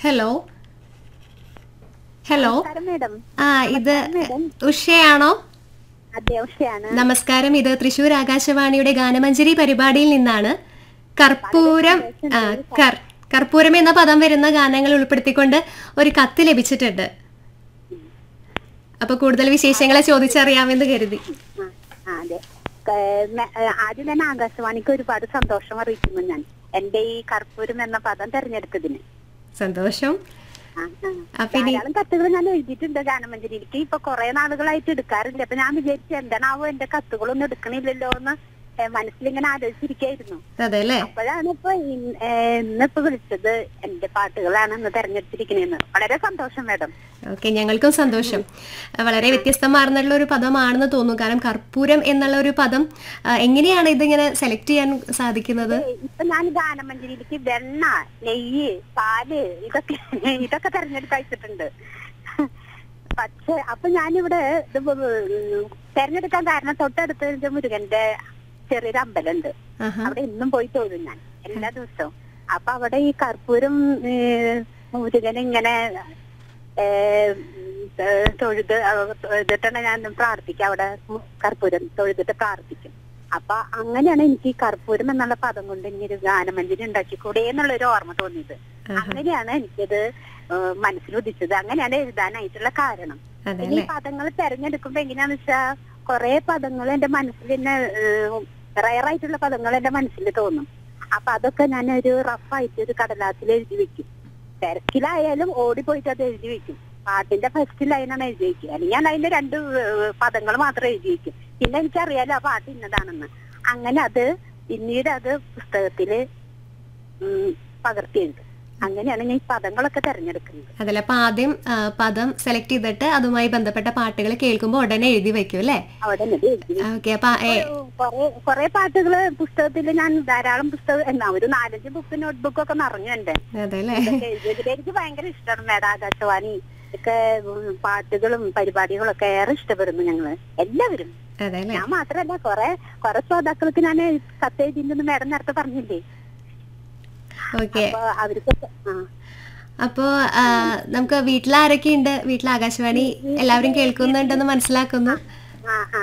Hello hello നമസ്കാരം madam ആ ഇത് ഉഷയാണോ അത്യാവശ്യമാണ് നമസ്കാരം ഇത് തൃശൂർ ആകാശവാണിയുടെ ഗാനമഞ്ജരി പരിപാടിയിൽ നിന്നാണ് കർപ്പൂരം ആ, കർ- കർപ്പൂരം എന്ന പദം വരുന്ന ഗാനങ്ങൾ ഉൾപ്പെടുത്തിക്കൊണ്ട് ഒരു കത്ത് ലഭിച്ചിട്ടുണ്ട് അപ്പൊ കൂടുതൽ വിശേഷങ്ങളെ ചോദിച്ചറിയാമെന്ന് കരുതി ആ, ആ, അതെ ക- മെ- ഏ, ആദ്യം തന്നെ ആകാശവാണിക്ക് ഒരുപാട് സന്തോഷം അറിയിക്കുന്നു ഞാൻ എന്റെ ഈ കർപ്പൂരം എന്ന പദം തെരഞ്ഞെടുത്തതിന് സന്തോഷം ആ, ആ. അപ്പൊ ഇനി ധാരാളം കത്തുകൾ ഞാൻ എഴുതിയിട്ടുണ്ട് ഗാനമഞ്ജരി എനിക്ക് ഇപ്പൊ കുറെ നാളുകളായിട്ട് എടുക്കാറില്ല അപ്പൊ ഞാൻ വിചാരിച്ചു എന്താണാവോ എന്റെ കത്തുകളൊന്നും എടുക്കണില്ലല്ലോ എന്ന് ഏ, മനസ്സിലിങ്ങനെ ആലോചിച്ചിരിക്കായിരുന്നു അതെ അല്ലേ അപ്പോഴാണ് ഇപ്പൊ ഇൻ- ഏ, ഇന്നിപ്പോ വിളിച്ചത് എന്റെ പാട്ടുകളാണ് ഇന്ന് തെരഞ്ഞെടുത്തിരിക്കണേന്ന് വളരെ സന്തോഷം മേഡം ഓക്കെ ഞങ്ങൾക്കും സന്തോഷം വളരെ വ്യത്യസ്തമാർന്നുള്ള ഒരു പദമാണെന്ന് തോന്നുന്നു കാരണം കർപ്പൂരം എന്നുള്ള ഒരു പദം ആ, എങ്ങനെയാണ് ഇതിങ്ങനെ സെലക്ട് ചെയ്യാൻ സാധിക്കുന്നത് ഏയ് ഇപ്പൊ ഞാൻ ഗാനമഞ്ജരിയിലേക്ക് വെണ്ണ നെയ്യ് പാല് ഇതൊക്കെ ഇതൊക്കെ തെരഞ്ഞെടുത്ത് അയച്ചിട്ടുണ്ട് പക്ഷെ അപ്പൊ ഞാനിവിടെ ഇത് ഉം തെരഞ്ഞെടുക്കാൻ കാരണം തൊട്ടടുത്ത് ഒരു മുരുകന്റെ ചെറിയൊരു അമ്പലമുണ്ട് ആഹാ അവിടെ എന്നും പോയി തൊഴും ഞാൻ എല്ലാ ദിവസവും അപ്പൊ അവിടെ ഈ കർപ്പൂരം ഏഹ്, മുരുകൻ ഇങ്ങനെ ഏഹ്, ഏഹ്, തൊഴുത് തൊഴുതിട്ടാണ് ഞാൻ പ്രാർത്ഥിക്കുക അവിടെ കർപ്പൂരം തൊഴുതിട്ട് പ്രാർത്ഥിക്കും അപ്പൊ അങ്ങനെയാണ് എനിക്ക് ഈ കർപ്പൂരം എന്നുള്ള പദം കൊണ്ട് ഇനി ഒരു ഗാനമഞ്ജരി ഉണ്ടാക്കിക്കൂടെ എന്നുള്ള ഒരു ഓർമ്മ തോന്നിയത് അങ്ങനെയാണ് എനിക്കത് ഏഹ്, മനസ്സിലുദിച്ചത് അങ്ങനെയാണ് എഴുതാനായിട്ടുള്ള കാരണം അതെ ഈ അല്ലേ പദങ്ങൾ തെരഞ്ഞെടുക്കുമ്പോ എങ്ങനെയാന്ന് വെച്ചാ കുറെ പദങ്ങൾ എന്റെ മനസ്സിൽ തന്നെ റയർ ആയിട്ടുള്ള പദങ്ങൾ എന്റെ മനസ്സിൽ തോന്നും അപ്പൊ അതൊക്കെ ഞാൻ ഒരു റഫായിട്ട് ഒരു കടലാസിൽ എഴുതി വെക്കും തിരക്കിലായാലും ഓടിപ്പോയിട്ട് അത് എഴുതി വെക്കും പാട്ടിന്റെ ഫസ്റ്റ് ലൈനാണ് എഴുതി വെക്കുക അല്ലെങ്കിൽ ഞാൻ അതിന്റെ രണ്ട് പദങ്ങൾ മാത്രം എഴുതി വെക്കും പിന്നെ എനിക്കറിയാലോ ആ പാട്ട് ഇന്നതാണെന്ന് അങ്ങനെ അത് പിന്നീട് അത് പുസ്തകത്തില് ഉം, പകർത്തി എഴുതും അങ്ങനെയാണ് ഞാൻ ഈ പദങ്ങളൊക്കെ തെരഞ്ഞെടുക്കുന്നത് അതല്ല അപ്പൊ ആദ്യം ആ, പദം സെലക്ട് ചെയ്തിട്ട് അതുമായി ബന്ധപ്പെട്ട പാട്ടുകൾ കേൾക്കുമ്പോൾ ഉടനെ എഴുതി വെക്കും അല്ലേ അവിടെ നിന്ന് എഴുതി വെക്കും. ഓക്കെ അപ്പൊ ഏ, കൊറേ കൊറേ പാട്ടുകള് പുസ്തകത്തിൽ ഞാൻ ധാരാളം പുസ്തകം എന്നാ ഒരു നാലഞ്ച് ബുക്ക് നോട്ട്ബുക്ക് ഒക്കെ നിറഞ്ഞു എന്റെ അതെ അല്ലേ ഇതൊക്കെ എഴുതിയത് എനിക്ക് ഭയങ്കര ഇഷ്ടമാണ് മേഡം ആകാശവാണി ഒക്കെ ഉം, പാട്ടുകളും പരിപാടികളും ഒക്കെ ഏറെ ഇഷ്ടപ്പെടുന്നു ഞങ്ങള് എല്ലാവരും അതെ അല്ലേ ഞാൻ മാത്രല്ല കൊറേ കൊറേ ശ്രോതാക്കൾക്ക് ഞാൻ കത്തെഴുതിണ്ടെന്ന് മേഡം നേരത്തെ പറഞ്ഞില്ലേ ഓക്കെ അപ്പൊ അവർക്കൊക്കെ ആ അപ്പോ ആ, നമുക്ക് വീട്ടിലാരൊക്കെ ഉണ്ട് വീട്ടിൽ ആകാശവാണി എല്ലാവരും കേൾക്കുന്നുണ്ടെന്ന് മനസ്സിലാക്കുന്നു ആ ആ